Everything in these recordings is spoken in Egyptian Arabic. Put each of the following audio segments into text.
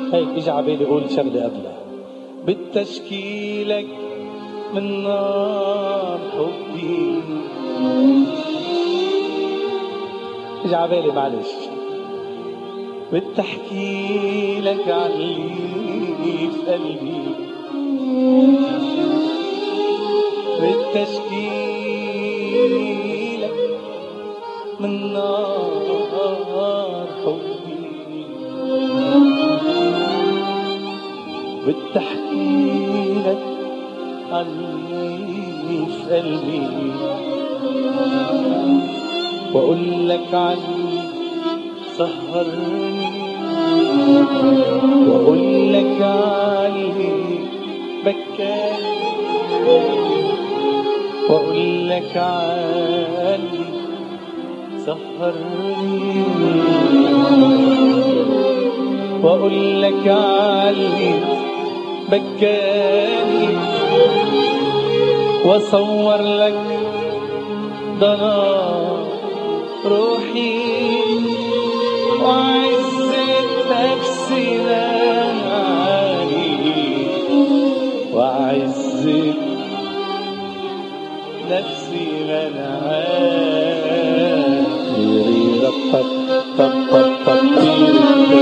هيك اجى عبالي قول شغله قبلها بالتشكيلك من نار حبي اجى عبالي معلش بدي احكي لك عن اللي في قلبي بدي اشكي لك من نار حبي بدي احكي لك عن اللي في قلبي واقول لك عن سهرني واقول لك علي بكاني واقول لك علي سهرني واقول لك علي بكاني واصور لك ضنا روحي وعزة نفسي لاني وعزة نفسي لاني طب طب طب طب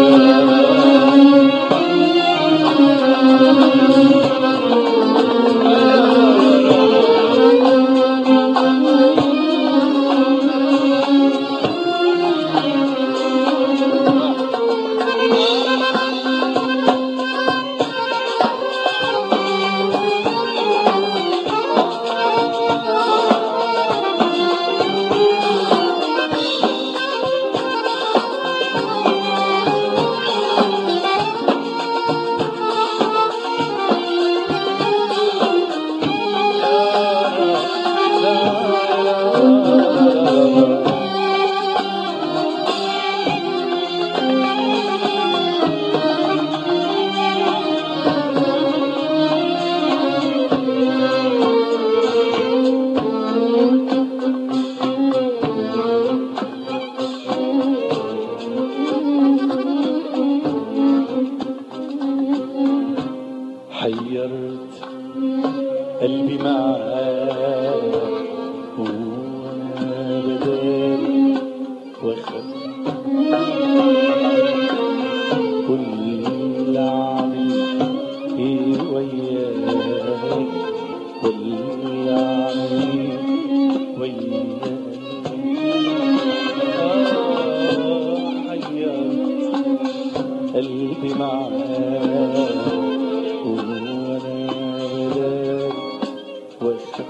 حيرت قلبي معاك وانا بداري واخاف كل عمل ايه وياك كل عمل وياك آه حيرت قلبي معاك وانا بداري واخاف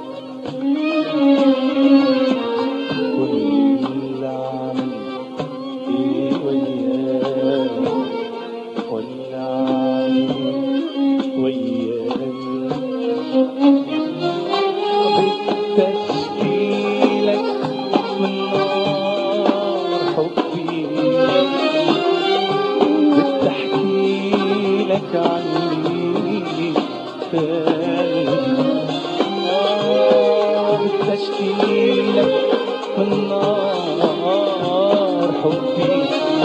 كل عمل ايه وياك ولا عمل وياك بتشكيلك من نار حبي بتحكي لك عني بتشكيلك من نار حبي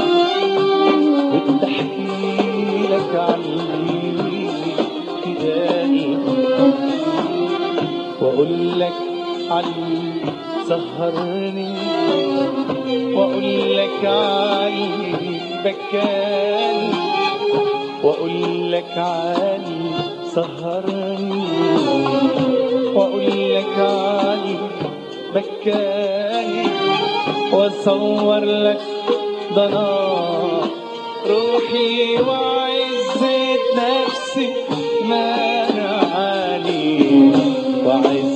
بتحكي لك عني في قلبي واقول لك علي سهرني واقول لك علي بكاني واقول لك علي سهرني واقول لك علي بكاني واصور لك ضنا روحي وعزة نفسي منعاني وعزة